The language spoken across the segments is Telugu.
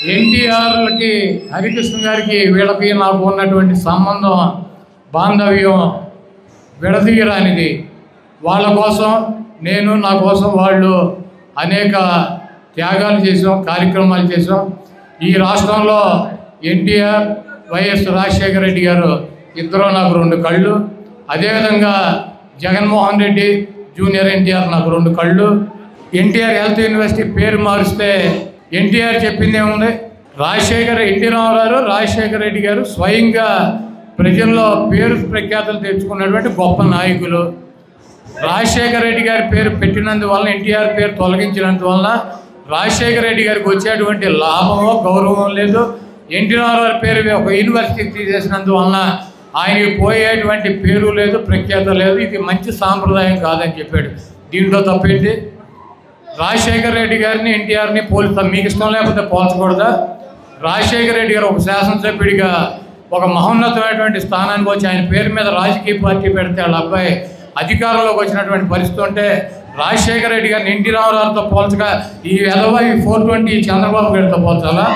ఎన్టీఆర్లకి హరికృష్ణ గారికి వీళ్ళకి నాకు ఉన్నటువంటి సంబంధం బాంధవ్యం విడదీయరానిది వాళ్ళ కోసం నేను నా కోసం వాళ్ళు అనేక త్యాగాలు చేసాం కార్యక్రమాలు చేసాం ఈ రాష్ట్రంలో ఎన్టీఆర్ వైఎస్ రాజశేఖర రెడ్డి గారు ఇద్దరు నాకు రెండు కళ్ళు అదేవిధంగా జగన్మోహన్ రెడ్డి జూనియర్ ఎన్టీఆర్ నాకు రెండు కళ్ళు ఎన్టీఆర్ హెల్త్ యూనివర్సిటీ పేరు మారిస్తే ఎన్టీఆర్ చెప్పింది ఏముంది రాజశేఖర ఎన్టీ రామారావు రాజశేఖర రెడ్డి గారు స్వయంగా ప్రజల్లో పేరు ప్రఖ్యాతులు తెచ్చుకున్నటువంటి గొప్ప నాయకులు రాజశేఖర రెడ్డి గారి పేరు పెట్టినందువలన ఎన్టీఆర్ పేరు తొలగించినందువలన రాజశేఖర రెడ్డి గారికి వచ్చేటువంటి లాభమో గౌరవం లేదు ఎన్టీ రామారావు పేరు ఒక యూనివర్సిటీ తీసేసినందువలన ఆయనకి పోయేటువంటి పేరు లేదు ప్రఖ్యాత లేదు ఇది మంచి సాంప్రదాయం కాదని చెప్పాడు దీంట్లో తప్పేంటి రాజశేఖర రెడ్డి గారిని ఎన్టీఆర్ని పోలుస్తాం మీకు ఇష్టం లేకపోతే పోల్చకూడదా రాజశేఖర రెడ్డి గారు ఒక శాసనసభ్యుడిగా ఒక మహోన్నతమైనటువంటి స్థానానికి వచ్చి ఆయన పేరు మీద రాజకీయ పార్టీ పెడితే వాళ్ళ అబ్బాయి అధికారంలోకి వచ్చినటువంటి పరిస్థితి ఉంటే రాజశేఖర రెడ్డి గారిని ఎన్టీ రామారావుతో పోల్చగా ఈ ఎదవ ఈ ఫోర్ ట్వంటీ చంద్రబాబు గారితో పోల్చాలా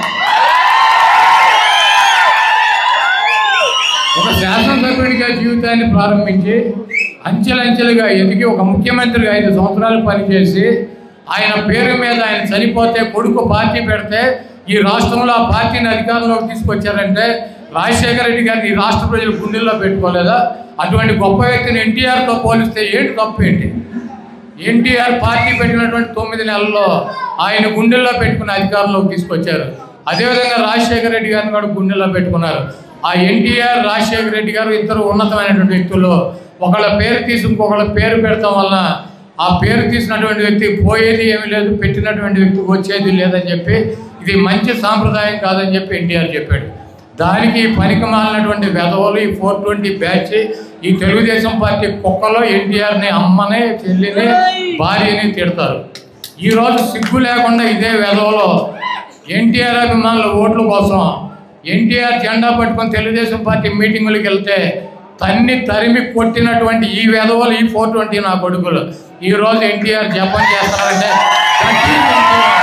ఒక శాసనసభ్యుడిగా జీవితాన్ని ప్రారంభించి అంచెలంచెలుగా ఎదిగి ఒక ముఖ్యమంత్రిగా ఐదు సంవత్సరాలు పనిచేసి ఆయన పేరు మీద ఆయన చనిపోతే కొడుకు పార్టీ పెడితే ఈ రాష్ట్రంలో ఆ పార్టీని అధికారంలోకి తీసుకొచ్చారంటే రాజశేఖర రెడ్డి గారిని ఈ రాష్ట్ర ప్రజలు గుండెల్లో పెట్టుకోలేదా అటువంటి గొప్ప వ్యక్తిని ఎన్టీఆర్తో పోలిస్తే ఏంటి తప్పు ఏంటి ఎన్టీఆర్ పార్టీ పెట్టినటువంటి తొమ్మిది నెలల్లో ఆయన గుండెల్లో పెట్టుకుని అధికారంలోకి తీసుకొచ్చారు అదేవిధంగా రాజశేఖర రెడ్డి గారిని కూడా గుండెల్లో పెట్టుకున్నారు ఆ ఎన్టీఆర్ రాజశేఖర రెడ్డి గారు ఇద్దరు ఉన్నతమైనటువంటి వ్యక్తులు ఒకళ్ళ పేరు తీసి ఇంకొకళ్ళ పేరు పెడతాం వలన ఆ పేరు తీసినటువంటి వ్యక్తి పోయేది ఏమీ లేదు పెట్టినటువంటి వ్యక్తికి వచ్చేది లేదని చెప్పి ఇది మంచి సాంప్రదాయం కాదని చెప్పి ఎన్టీఆర్ చెప్పాడు దానికి పనికి మాలినటువంటి వెధవలు ఈ ఫోర్ ట్వంటీ బ్యాచ్ ఈ తెలుగుదేశం పార్టీ కుక్కలో ఎన్టీఆర్ని అమ్మని చెల్లిని భార్యని తిడతారు ఈరోజు సిగ్గు లేకుండా ఇదే వెధవలో ఎన్టీఆర్ అభిమానుల ఓట్ల కోసం ఎన్టీఆర్ జెండా పట్టుకొని తెలుగుదేశం పార్టీ మీటింగులకు వెళ్తే తన్ని తరిమి కొట్టినటువంటి ఈ వెధవలు ఈ ఫోర్ ట్వంటీ నా కొడుకులు ఈ రోజు ఎన్టీఆర్ జపం చేస్తారంటే that is NTR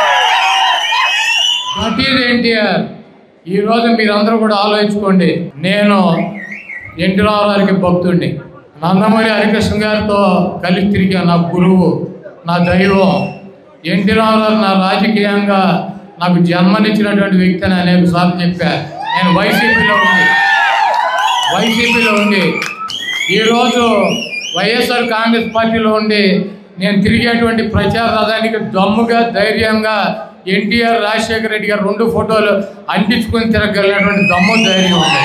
that is NTR ఈ రోజు మీరందరూ కూడా ఆలోచించుకోండి నేను ఎన్టీ రామారావుకి భక్తుడిని నందమూరి హరికృష్ణ గారితో కలిసి తిరిగా నా గురువు నా దైవం ఎన్టీ రామారావు నా రాజకీయంగా నాకు జన్మనిచ్చినటువంటి వ్యక్తి అని అనేక సార్లు చెప్పా నేను వైసీపీలో ఉంది వైసీపీలో ఉండి ఈరోజు వైఎస్ఆర్ కాంగ్రెస్ పార్టీలో ఉండి నేను తిరిగేటువంటి ప్రచార రథానికి దమ్ముగా ధైర్యంగా ఎన్టీఆర్ రాజశేఖర రెడ్డి గారు రెండు ఫోటోలు అంటించుకొని తిరగలిగినటువంటి దమ్ము ధైర్యం ఉంది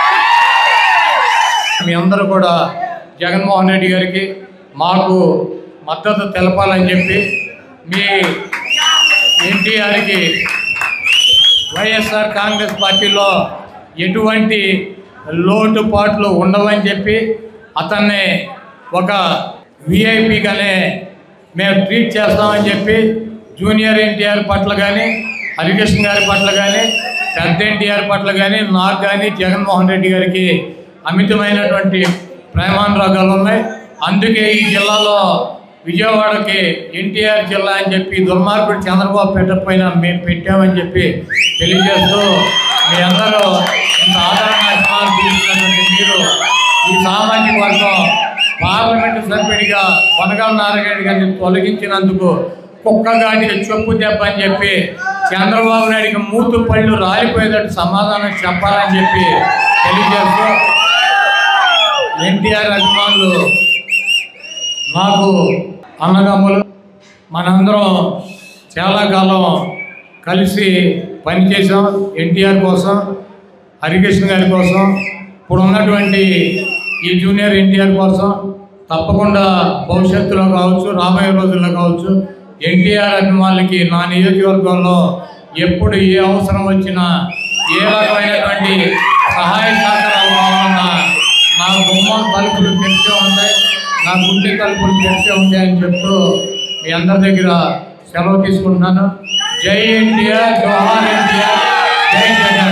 మీ అందరూ కూడా జగన్మోహన్ రెడ్డి గారికి మాకు మద్దతు తెలపాలని చెప్పి మీ ఎన్టీఆర్కి వైఎస్ఆర్ కాంగ్రెస్ పార్టీలో ఎటువంటి లోటుపాట్లు ఉండవని చెప్పి అతన్ని ఒక విఐపిగానే మేము ట్రీట్ చేస్తామని చెప్పి జూనియర్ ఎన్టీఆర్ పట్ల కానీ హరికృష్ణ గారి పట్ల కానీ పెద్ద ఎన్టీఆర్ పట్ల కానీ నాకు కానీ జగన్మోహన్ రెడ్డి గారికి అమితమైనటువంటి ప్రేమానురాగాలు ఉన్నాయి అందుకే ఈ జిల్లాలో విజయవాడకి ఎన్టీఆర్ జిల్లా అని చెప్పి దుర్మార్గుడు చంద్రబాబు పెట్టకపోయినా మేము పెట్టామని చెప్పి తెలియజేస్తూ మీ అందరూ ఇంత ఆదరణ అభిమానం చూపిస్తున్నటువంటి మీరు ఈ సామాజిక వర్గం పార్లమెంటు సభ్యుడిగా కొనగల నారాయణ గారిని తొలగించినందుకు కుక్కగాడికి చెప్పు దెబ్బ అని చెప్పి చంద్రబాబు నాయుడికి మూతు పళ్ళు రాలిపోయేటట్టు సమాధానం చెప్పాలని చెప్పి తెలియజేస్తూ ఎన్టీఆర్ అభిమానులు నాకు అన్నదమ్ములు మనందరం చాలా కాలం కలిసి పనిచేసాం ఎన్టీఆర్ కోసం హరికృష్ణ గారి కోసం ఇప్పుడు ఉన్నటువంటి ఈ జూనియర్ ఎన్టీఆర్ కోసం తప్పకుండా భవిష్యత్తులో కావచ్చు రాబోయే రోజుల్లో కావచ్చు ఎన్టీఆర్ అభిమానులకి నా నియోజకవర్గంలో ఎప్పుడు ఏ అవసరం వచ్చినా ఏ రకమైనటువంటి సహాయ సహకారాలు కావాలన్నా నా గుమ్మం తలుపులు తెరిచే ఉంటాయి నా గుండె తలుపులు తెరిచే ఉంటాయని చెప్తూ మీ అందరి దగ్గర సెలవు తీసుకుంటున్నాను జై ఎన్టీఆర్ జోహార్ ఎన్టీఆర్ జై జగన్